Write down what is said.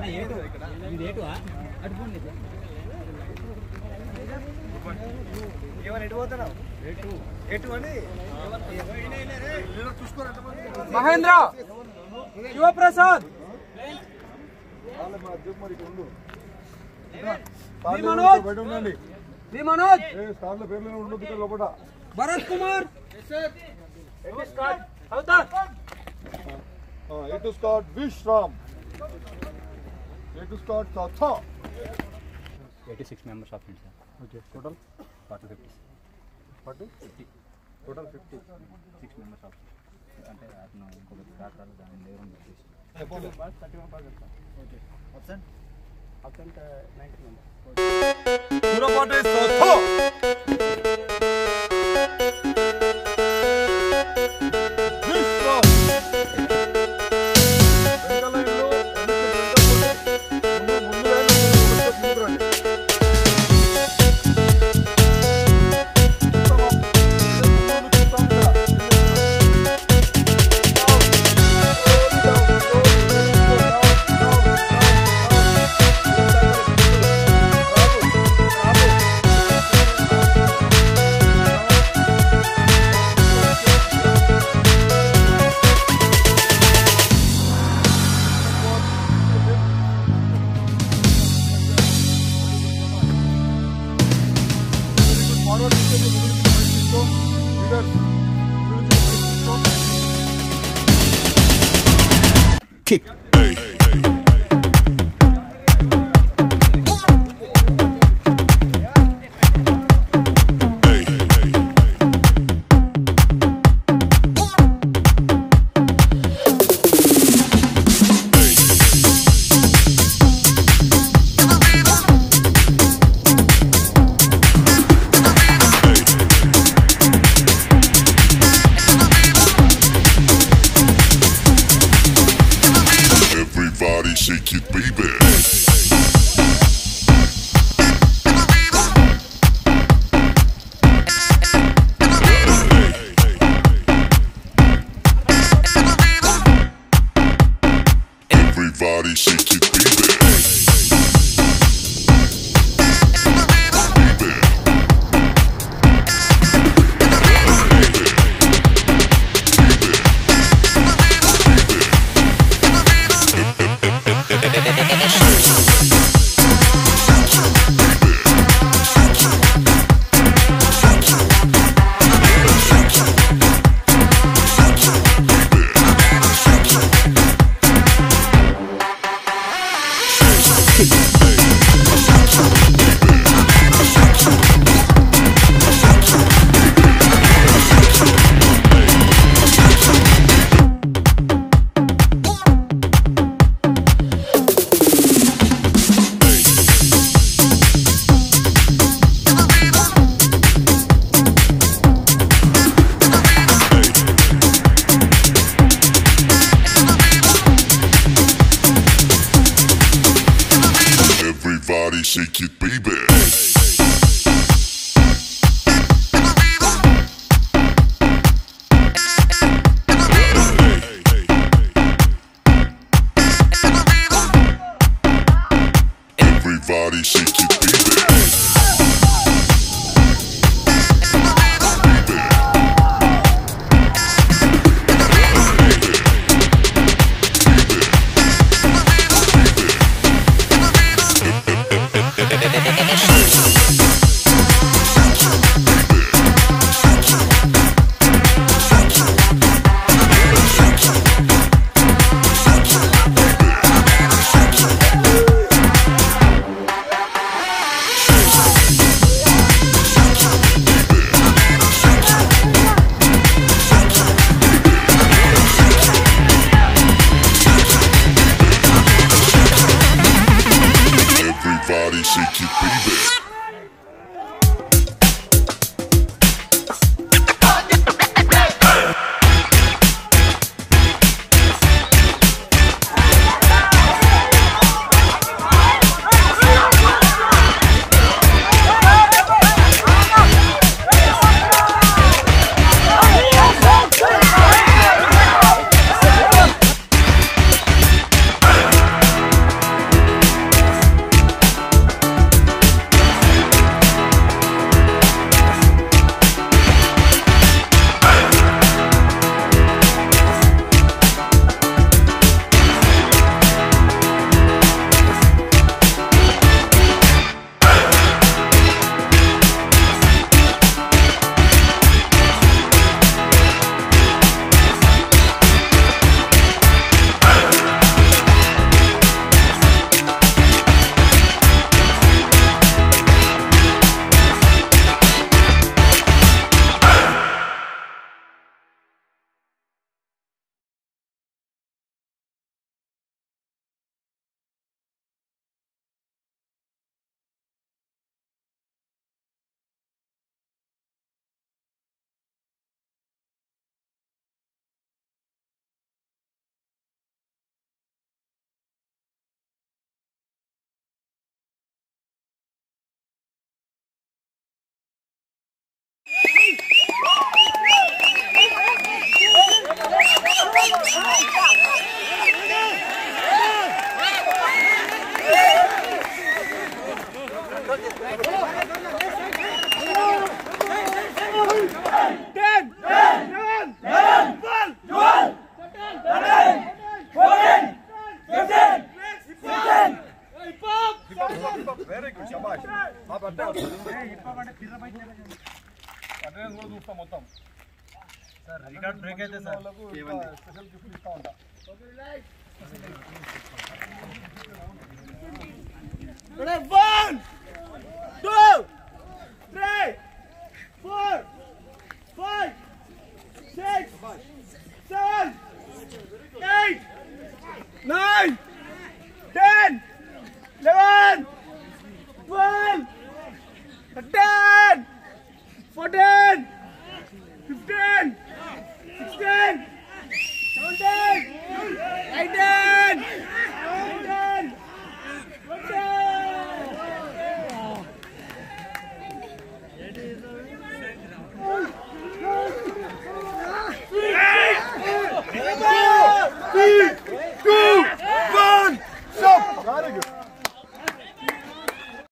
మహేంద్ర శివప్రసాద్ వి మనోజ్ బయట ఉండండి వి మనోజ్ ఏ స్టార్ల పేర్లు ఉండొద్దు ఇక్కడ లోపల భరత్ కుమార్ అవుతార్ A to start Vishram A to start సాథా eighty six members of friends sir okay total forty fifty forty total fifty six members of అంటే అతను ఇంకొక డాక్టర్ దాని దగ్గర పెట్టేసి సురపాటి సాథా విశ్రామ్ వెనక లైన్లో వెనక వెనక ముందు ముందు లైన్లో ముందు ముందు రండి kick Everybody shake it, baby. Everybody shake it, baby. Baby. Everybody shake it, baby. Everybody shake it, baby. Baby. Attendance కూడా చూస్తాం మొత్తం రికార్డ్ బ్రేక్ అయితే సార్ వాళ్ళకు స్పెషల్ గిఫ్ట్ ఇస్తా ఉంటా One, two, three, four, five, six, seven, eight, nine, ten, eleven, twelve, thirteen, fourteen, fifteen, sixteen, seventeen, eighteen,